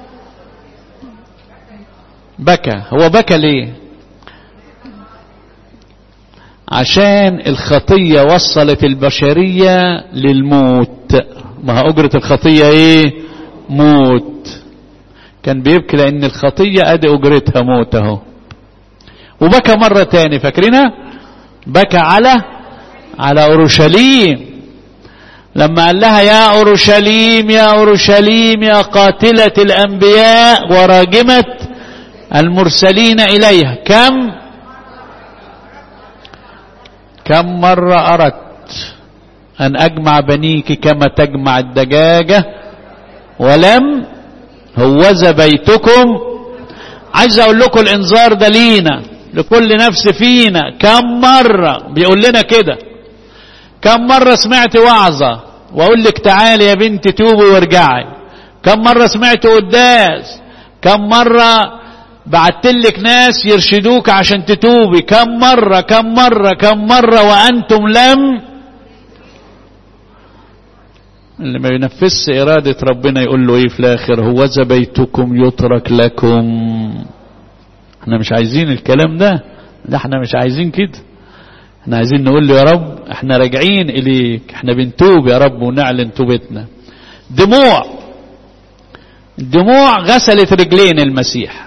بكى هو بكى ليه عشان الخطية وصلت البشرية للموت ما هو أجرة الخطية ايه موت كان بيبكي لأن الخطية أدي أجرتها موت اهو وبكى مرة تاني فاكرينها بكى على على أورشليم لما قال لها يا أورشليم يا أورشليم يا قاتلة الأنبياء وراجمة المرسلين إليها كم كم مرة أردت أن أجمع بنيك كما تجمع الدجاجة ولم هوذا بيتكم عايز أقول لكم الإنذار ده لينا لكل نفس فينا كم مرة بيقول لنا كده كم مرة سمعت وعظة وأقول لك تعالي يا بنتي توبي وارجعي كم مرة سمعت قداس كم مرة بعتلك ناس يرشدوك عشان تتوبي كم مرة كم مرة كم مرة وأنتم لم اللي ما ينفذش إرادة ربنا يقول له إيه في الآخر هو بيتكم يترك لكم احنا مش عايزين الكلام ده ده احنا مش عايزين كده احنا عايزين نقول له يا رب احنا راجعين إليك احنا بنتوب يا رب ونعلن توبتنا دموع دموع غسلت رجلين المسيح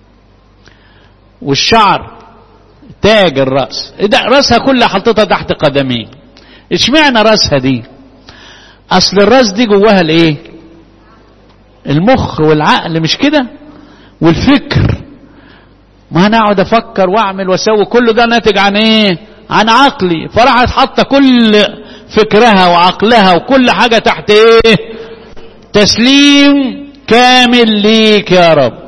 والشعر تاج الرأس ده رأسها كلها حطيتها تحت قدميه اشمعنى رأسها دي اصل الراس دي جواها الايه المخ والعقل مش كده والفكر ما انا اقعد افكر واعمل واسوي كل ده ناتج عن ايه عن عقلي فراحت حاطه كل فكرها وعقلها وكل حاجه تحت ايه تسليم كامل ليك يا رب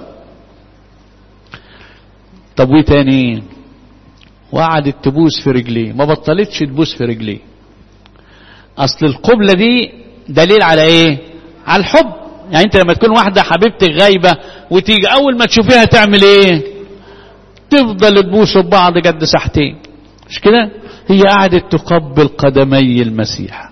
طب وايه تاني وقعدت تبوس في رجليه ما بطلتش تبوس في رجليه اصل القبلة دي دليل على ايه على الحب يعني انت لما تكون واحدة حبيبتك غايبة وتيجي اول ما تشوفيها تعمل ايه تفضل تبوسوا ببعض قد ساعتين مش كده هي قعدت تقبل قدمي المسيح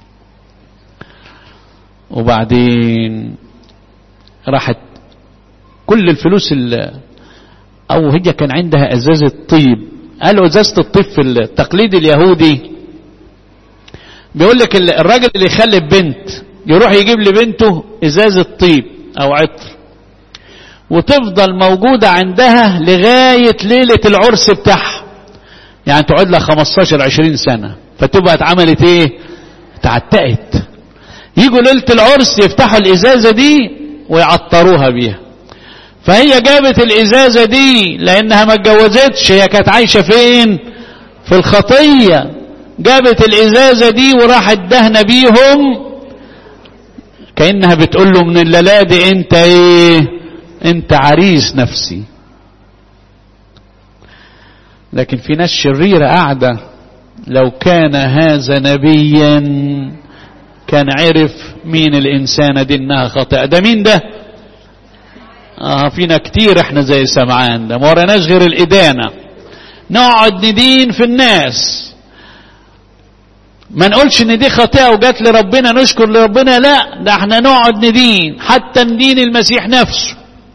وبعدين راحت كل الفلوس اللي او هي كان عندها ازازة طيب قالوا ازازة الطيب في التقليد اليهودي بيقول لك الراجل اللي يخلف بنت يروح يجيب لبنته ازازة طيب او عطر وتفضل موجودة عندها لغاية ليلة العرس بتاعها يعني تقعد لها 15 20 سنة فتبقى اتعملت ايه تعتقت يجوا ليلة العرس يفتحوا الازازة دي ويعطروها بيها فهي جابت الازازة دي لانها ما اتجوزتش هي كانت عايشة فين في الخطية جابت الازازة دي وراحت دهنة بيهم كأنها بتقول له من الليلة دي انت ايه انت عريس نفسي لكن في ناس شريرة قاعدة لو كان هذا نبيا كان عرف مين الإنسانة دي إنها خاطئة ده مين ده آه فينا كتير احنا زي سمعان ده ما وراناش غير الإدانة نقعد ندين في الناس ما نقولش ان دي خطيئة وجات لربنا نشكر لربنا لا ده احنا نقعد ندين حتى ندين المسيح نفسه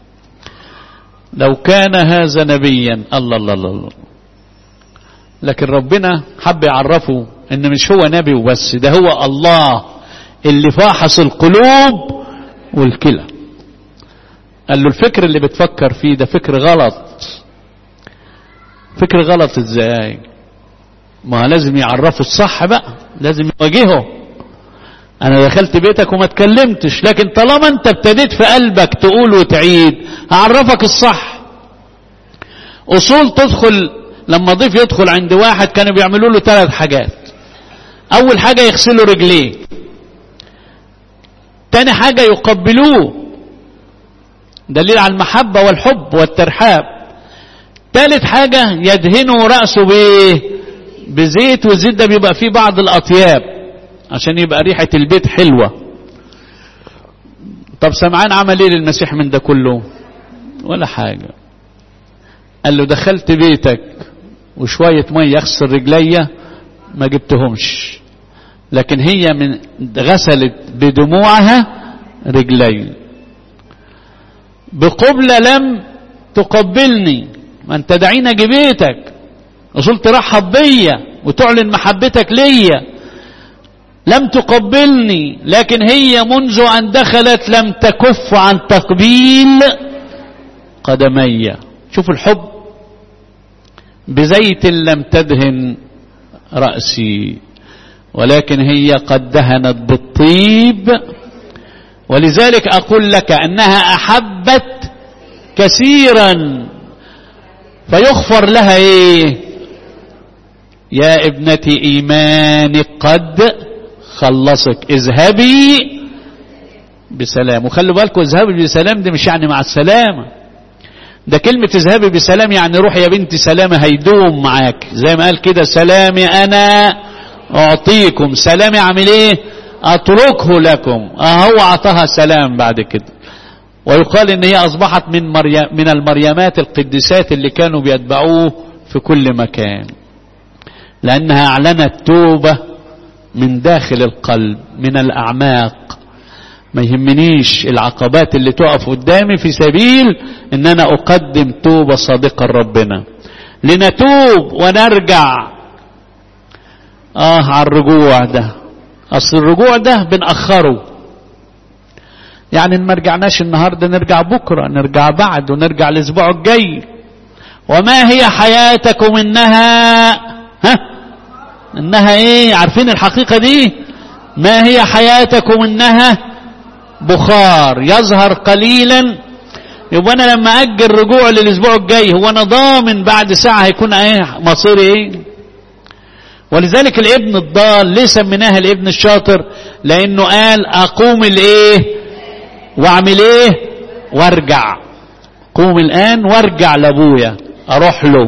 لو كان هذا نبيا الله الله الله, الله. لكن ربنا حب يعرفه ان مش هو نبي وبس ده هو الله اللي فاحص القلوب والكلى قال له الفكر اللي بتفكر فيه ده فكر غلط فكر غلط ازاي ما لازم يعرفه الصح بقى لازم يواجهه انا دخلت بيتك وما اتكلمتش لكن طالما انت ابتديت في قلبك تقول وتعيد هعرفك الصح اصول تدخل لما ضيف يدخل عند واحد كانوا بيعملوا له ثلاث حاجات اول حاجة يغسلوا رجليه تاني حاجة يقبلوه دليل على المحبة والحب والترحاب ثالث حاجة يدهنوا رأسه بايه بزيت والزيت ده بيبقى فيه بعض الأطياب عشان يبقى ريحة البيت حلوة طب سمعان عمل ايه للمسيح من ده كله ولا حاجة قال له دخلت بيتك وشوية مية اغسل رجليا ما جبتهمش لكن هي من غسلت بدموعها رجلي بقبلة لم تقبلني ما انت دعينا جبيتك وصلت ترحب بيا وتعلن محبتك ليا لم تقبلني لكن هي منذ ان دخلت لم تكف عن تقبيل قدمي شوف الحب بزيت لم تدهن رأسي ولكن هي قد دهنت بالطيب ولذلك أقول لك أنها أحبت كثيرا فيغفر لها إيه يا ابنتي إيمانك قد خلصك اذهبي بسلام وخلوا بالكم اذهبي بسلام دي مش يعني مع السلامة ده كلمة اذهبي بسلام يعني روح يا بنتي سلامة هيدوم معاك زي ما قال كده سلامي أنا أعطيكم سلامي أعمل إيه أتركه لكم أهو أعطاها سلام بعد كده ويقال إن هي أصبحت من, مريم من المريمات القديسات اللي كانوا بيتبعوه في كل مكان لأنها أعلنت توبة من داخل القلب من الأعماق ما يهمنيش العقبات اللي تقف قدامي في سبيل ان انا اقدم توبة صادقة لربنا لنتوب ونرجع اه على الرجوع ده اصل الرجوع ده بنأخره يعني ما رجعناش النهاردة نرجع بكرة نرجع بعد ونرجع الاسبوع الجاي وما هي حياتكم انها ها انها ايه عارفين الحقيقة دي ما هي حياتكم انها بخار يظهر قليلا يبقى انا لما اجل رجوع للاسبوع الجاي هو انا ضامن بعد ساعة هيكون ايه مصيري ايه ولذلك الابن الضال ليه سميناها الابن الشاطر لانه قال اقوم الايه واعمل ايه وارجع قوم الان وارجع لابويا اروح له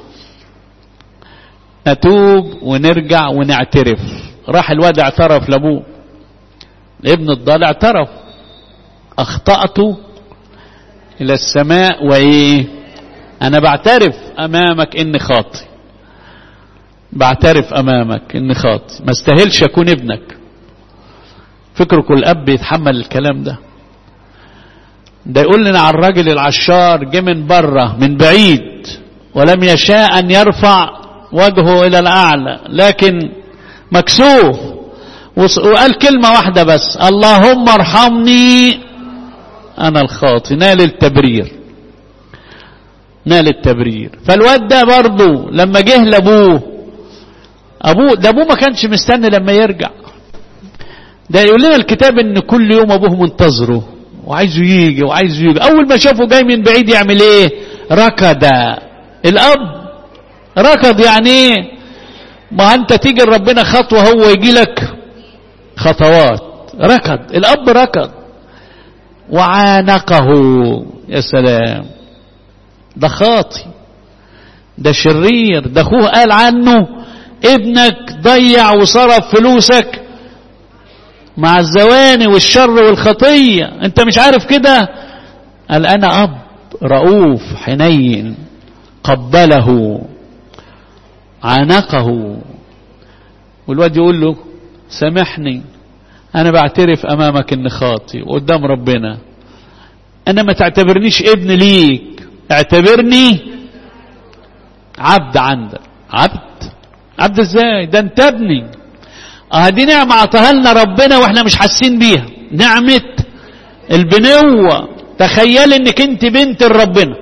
نتوب ونرجع ونعترف راح الواد اعترف لابوه الابن الضال اعترف اخطأت الى السماء وايه انا بعترف امامك اني خاطي بعترف امامك اني خاطي ما استاهلش اكون ابنك فكركم الاب يتحمل الكلام ده ده يقول لنا على الراجل العشار جه من بره من بعيد ولم يشاء ان يرفع وجهه الى الاعلى لكن مكسوف وقال كلمة واحدة بس اللهم ارحمني انا الخاطي نال التبرير نال التبرير فالواد ده برضه لما جه لابوه ابوه ده ابوه ما كانش مستني لما يرجع ده يقول لنا الكتاب ان كل يوم ابوه منتظره وعايزه يجي وعايزه يجي اول ما شافه جاي من بعيد يعمل ايه ركض الاب ركض يعني ايه ما انت تيجي لربنا خطوة هو يجي لك خطوات ركض الاب ركض وعانقه يا سلام ده خاطي ده شرير ده اخوه قال عنه ابنك ضيع وصرف فلوسك مع الزواني والشر والخطية انت مش عارف كده قال انا اب رؤوف حنين قبله عانقه والواد يقول له سامحني انا بعترف امامك اني خاطي وقدام ربنا انا ما تعتبرنيش ابن ليك اعتبرني عبد عندك عبد عبد ازاي ده انت ابني اه دي نعمة عطاها لنا ربنا واحنا مش حاسين بيها نعمة البنوة تخيل انك انت بنت ربنا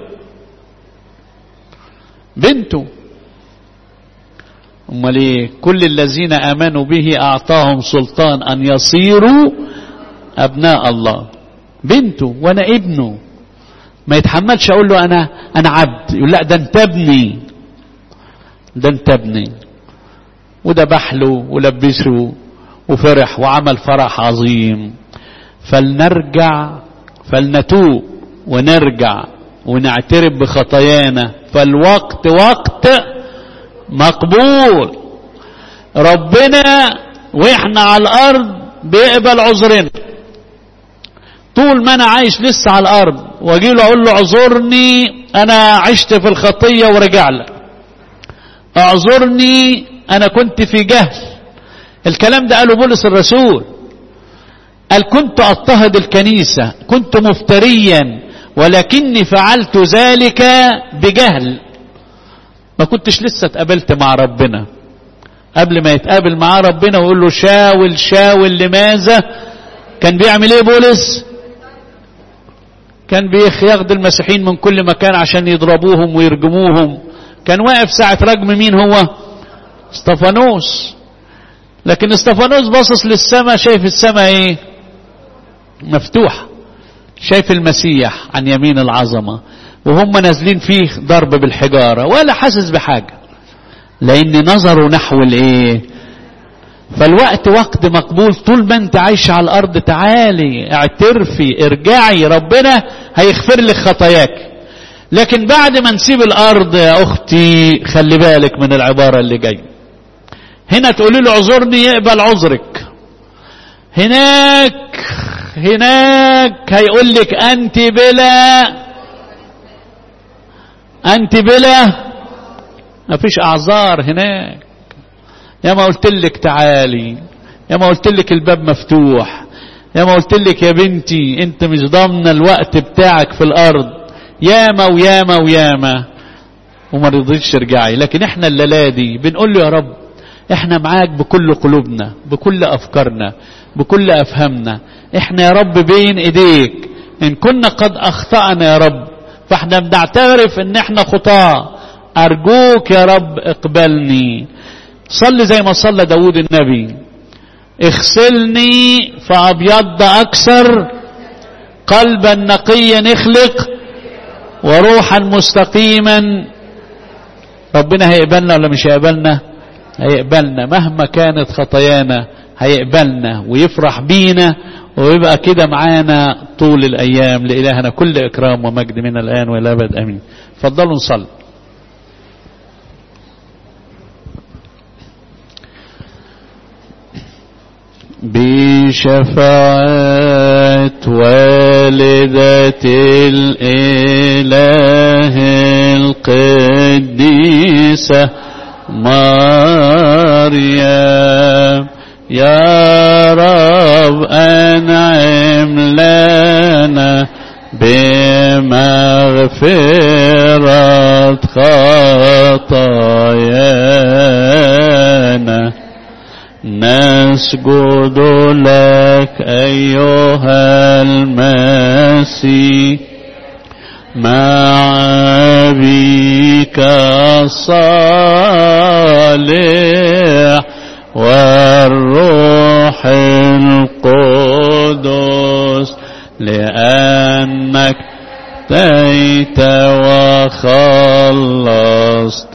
بنته امال ايه كل الذين امنوا به اعطاهم سلطان ان يصيروا ابناء الله بنته وانا ابنه ما يتحملش اقول له انا انا عبد يقول لا ده انت ابني ده انت ابني وذبح له ولبسه وفرح وعمل فرح عظيم فلنرجع فلنتوب ونرجع ونعترف بخطايانا فالوقت وقت مقبول ربنا واحنا على الارض بيقبل عذرنا طول ما انا عايش لسه على الارض واجي له اقول له اعذرني انا عشت في الخطيه ورجع لك اعذرني انا كنت في جهل الكلام ده قاله بولس الرسول قال كنت اضطهد الكنيسه كنت مفتريا ولكني فعلت ذلك بجهل ما كنتش لسه اتقابلت مع ربنا قبل ما يتقابل مع ربنا ويقول له شاول شاول لماذا كان بيعمل ايه بولس كان بياخد المسيحيين من كل مكان عشان يضربوهم ويرجموهم كان واقف ساعة رجم مين هو استفانوس لكن استفانوس باصص للسماء شايف السماء ايه مفتوحة شايف المسيح عن يمين العظمة وهم نازلين فيه ضرب بالحجارة ولا حاسس بحاجة لان نظروا نحو الايه فالوقت وقت مقبول طول ما انت عايش على الارض تعالي اعترفي ارجعي ربنا هيغفر لك خطاياك لكن بعد ما نسيب الارض يا اختي خلي بالك من العبارة اللي جاية هنا تقولي له اعذرني يقبل عذرك هناك هناك هيقول لك انت بلا انت بلا ما فيش اعذار هناك يا ما قلت لك تعالي يا ما قلت لك الباب مفتوح يا ما قلت لك يا بنتي انت مش ضامنه الوقت بتاعك في الارض ياما وياما وياما وما رضيتش ترجعي لكن احنا الليله دي بنقول له يا رب احنا معاك بكل قلوبنا بكل افكارنا بكل افهامنا احنا يا رب بين ايديك ان كنا قد اخطانا يا رب فاحنا بنعترف ان احنا خطاه ارجوك يا رب اقبلني صلي زي ما صلى داود النبي اغسلني فابيض اكثر قلبا نقيا اخلق وروحا مستقيما ربنا هيقبلنا ولا مش هيقبلنا هيقبلنا مهما كانت خطايانا هيقبلنا ويفرح بينا ويبقى كده معانا طول الايام لالهنا كل اكرام ومجد من الان والى الابد امين فضلوا نصلي بشفاعة والدة الإله القديسة مريم يا رب أنعم لنا بمغفرة خطايانا نسجد لك أيها المسيح مع أبيك الصالح والروح القدس لأنك تيت وخلصت